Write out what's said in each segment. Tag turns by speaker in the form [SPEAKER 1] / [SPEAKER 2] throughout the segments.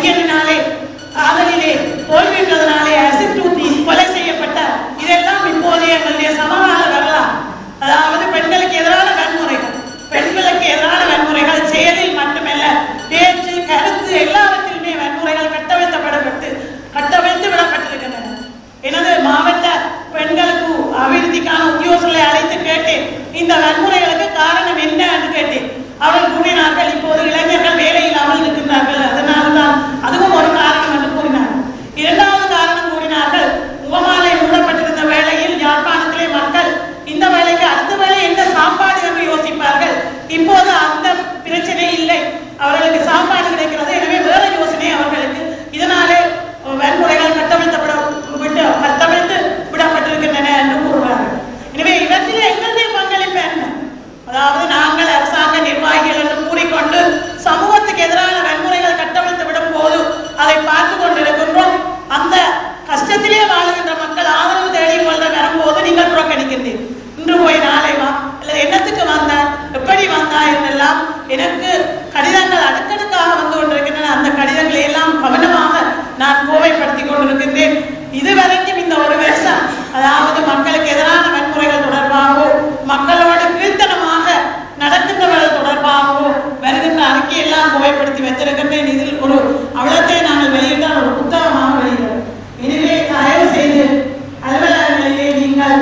[SPEAKER 1] பையனினாலே காதலிலே தோல்வின்றதனாலே அசிட் ஊத்தி கொலை செய்யப்பட்டார் இதெல்லாம் இப்போதைய எங்களுடைய சமகால வரலாறு அதாவது பெண்களுக்கு எதிரான வன்முறைகள் பெண்களுக்கு எதிரான வன்முறைகள் செயலில் மட்டுமல்ல பேச்சு கருத்து எல்லாவற்றிலுமே வன்முறைகள் கட்டமைக்கப்படப்பட்டு கட்டமைத்து விடப்பட்டிருக்கின்றன எனது மாவட்ட பெண்களுக்கு அபிவிருத்திக்கான உத்தியோகர்களை அழைத்து கேட்டேன் இந்த வன்முறைகளுக்கு காரணம் என்ன என்று கேட்டேன் அவர்கள் கூறினார்கள் இப்போது இளைஞர்கள் வேலை இல்லாமல் இருக்கின்றார்கள் அதனால்தான் அதுவும் ஒரு காரணம் என்று கூறினார்கள் இரண்டாவது காரணம் கூறினார்கள் முகமாலை மூடப்பட்டிருந்த வேளையில் யாழ்ப்பாணத்திலே மக்கள் இந்த வேலைக்கு அடுத்த வேலை என்ன சாப்பாடு என்று யோசிப்பார்கள் இப்போது அந்த பிரச்சனை இல்லை அவர்களுக்கு சாப்பாடு கிடைக்கிறது எனவே வேற யோசனை அவர்களுக்கு இதனாலே வன்முறைகள் கட்டமைக்கப்பட விட்டு கட்டமைத்து விடப்பட்டிருக்கின்றன என்று கூறுவார்கள் எனவே இவற்றிலே எங்களுடைய பங்களிப்பு என்ன அதாவது நாங்கள் அரசாங்க நிர்வாகிகள் என்று கூறிக்கொண்டு சமூகத்துக்கு எதிரான வன்முறைகள் கட்டமைத்து விடும் போது அதை பார்த்து கொண்டிருக்கின்றோம் அந்த கஷ்டத்திலே வாழுகின்ற மக்கள் ஆதரவு தேடி கொள்ள வரும்போது நீங்கள் புறக்கணிக்கின்றீர்கள் இன்று போய் நாளை வா அல்லது என்னத்துக்கு வந்தாய் எப்படி வந்தாய் என்றெல்லாம் எனக்கு கடிதங்கள் அடுக்கடுக்காக வந்து கொண்டிருக்கின்றன அந்த கடிதங்களை எல்லாம் கவனமாக நான் கோவைப்படுத்திக் கொண்டிருக்கின்றேன் இதுவரைக்கும் இந்த ஒரு வருஷம் அதாவது மக்களுக்கு எதிரான வன்முறைகள் தொடர்பாகவோ மக்களோடு கீழ்த்தனமாக நடக்கின்றவர்கள் தொடர்பாகவோ வருகின்ற அறிக்கையெல்லாம் கோவைப்படுத்தி வைத்திருக்கின்றேன் இதில் ஒரு அவலத்தை நாங்கள் வெளியிட்டால் ஒரு புத்தகமாக வெளியிடுவோம் எனவே தயவு செய்து அலுவலகங்களிலே நீங்கள்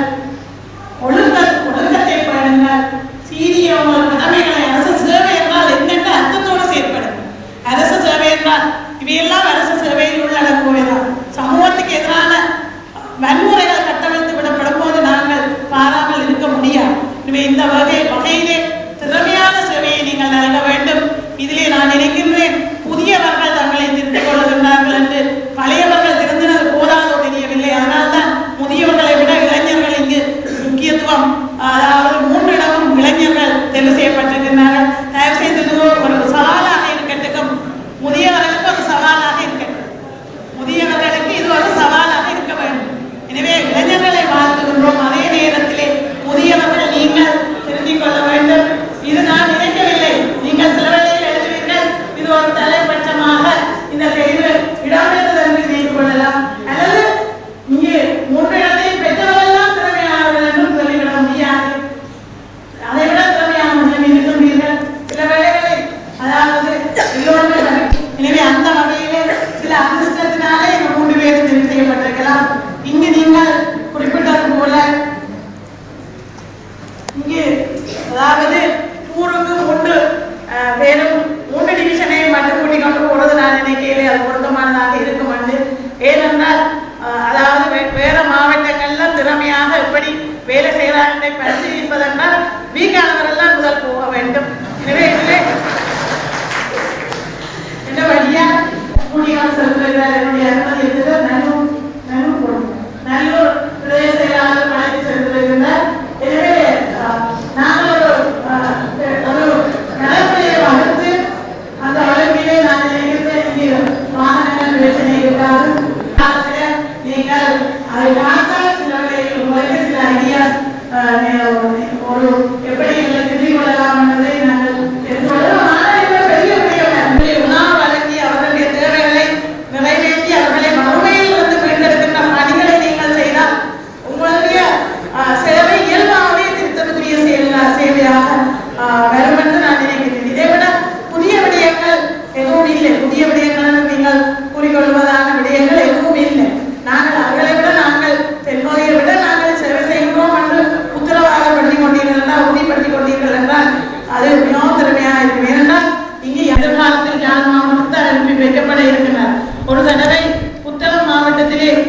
[SPEAKER 1] ஒழுங்க ஒழுங்கத்தை பாருங்கள் சீரிய உங்கள் கடமைகளை அரசு சேவை என்றால் என்னென்ன அர்த்தத்தோடு செயற்படும் அரசு சேவை என்றால் இவையெல்லாம் அரசு சேவையில் உள்ளடக்குவதுதான் சமூகத்துக்கு எதிரான வன்முறைகள் கட்டமைத்து விடப்படும் போது நாங்கள் பாராமல் இருக்க முடியாது எனவே இந்த வகை வகையிலே திறமையான சேவையை நீங்கள் நல்க வேண்டும் இதிலே நான் நினைக்கின்றேன் புதியவர்கள் தங்களை திருத்திக் கொள்ளுகின்றார்கள் என்று பழையவர்கள் திருந்தினது போதாதோ தெரியவில்லை அதனால்தான் முதியவர்களை விட இளைஞர்கள் இங்கு முக்கியத்துவம் அதாவது மூன்று இடமும் இளைஞர்கள் தேர்வு செய்யப்பட்டிருக்கின்றார்கள் தயவு செய்து இது ஒரு சவாலாக இருக்கட்டும் முதியவர்களுக்கு ஒரு சவாலாக இருக்கட்டும் முதியவர்களுக்கு இது ஒரு சவாலாக இருக்க வேண்டும் எனவே இளைஞர்களை வாழ்த்துகின்றோம் அதே நேரத்திலே முதியவர்கள் நீங்கள் தெரிஞ்சிக் கொள்ள வேண்டும் இது நான் நினைக்கவில்லை நீங்கள் சில வேளையில் எழுதுவீர்கள் இது ஒரு தலைபட்சமாக இந்த இது இடம்பெற்றது என்று செய்து கொள்ளலாம் அல்லது இங்கே மூன்று இடத்தையும் பெற்றவர்கள்லாம் திறமையானவர்கள் என்றும் சொல்லிவிட முடியாது அதை விட திறமையானவர்கள் இருக்கின்றீர்கள் சில வேளைகளில் அதாவது எல்லோருமே வரும். எனவே அந்த வகையிலே சில அதிர்ஷ்டத்தினாலே இந்த மூன்று பேர் தெரிவு செய்யப்பட்டிருக்கலாம் இங்கு நீங்கள் குறிப்பிட்டது போல இங்கு அதாவது ஊருக்கு மூன்று அஹ், பேரும் மூன்று டிவிஷனையும் மட்டும் கூட்டிக் கொண்டு போறது நான் நினைக்கிறேன் அது பொருத்தமானதாக இருக்கும் என்று ஏனென்றால் அஹ், அதாவது வே- வேற மாவட்டங்கள்ல திறமையாக எப்படி வேலை செய்கிறார்கள் என்பதை பரிசீலிப்பதென்றால் வீக்கானவரெல்லாம் முதல் போக வேண்டும் எனவே இதிலே என்ன வழியா கூடியால் செல்கிறார் என்னுடைய அனுமதி இருந்தது நல்லூர் நல்லூர் போடுங்க நல்லூர் பிரதேச செயலாளர் அழைத்து சென்றிருக்கிறார் எனவே அஹ், நாங்கள் ஒரு அஹ், ஒரு நடைமுறையை வகுத்து அந்த வழக்கிலே நான் நினைக்கிறேன் இங்கே வாகனங்கள் பிரச்சனை இருக்காது காலத்துல நீங்கள் அதை பார்த்தால் சில வேளையில் உங்களுக்கு சில ஐடியாஸ் ஒரு எப்படி எங்களை தெரிந்து கொள்ளலாம் என்பதை நாங்கள் தெரிந்து கொள்ளலாம் ஆனால் இது பெரிய விடயம் உங்களை உணவு வழங்கி அவர்களுடைய தேவைகளை நிறைவேற்றி அவர்களை மறுமையில் இருந்து மீண்டெடுக்கின்ற பணிகளை நீங்கள் செய்தால் உங்களுடைய அஹ், சேவை இயல்பாகவே திருத்தத்துக்குரிய செயல் சேவையாக அஹ், வரும் என்று நான் நினைக்கிறேன் இதை விட புதிய விடயங்கள் எதுவும் இல்லை புதிய விடயங்கள் என்று நீங்கள் கூறிக்கொள்வதான விடயங்கள் எதுவும் இல்லை நாங்கள் அவர்களை விட நாங்கள் தென்பகுதியை விட நாங்கள் சேவை செய்கிறோம் என்று உத்தரவாதப்படுத்திக் கொண்டீர்கள் என்றால் உறுதிப்படுத்திக் கொண்டீர்கள் என்றால் அது மிகவும் திறமையாக இருக்கும் ஏனென்றால் இங்கே எதிர்காலத்தில் யாழ் மாவட்டத்தில் அனுப்பி வைக்கப்பட இருக்கின்றனர் ஒரு தடவை புத்தளம் மாவட்டத்திலே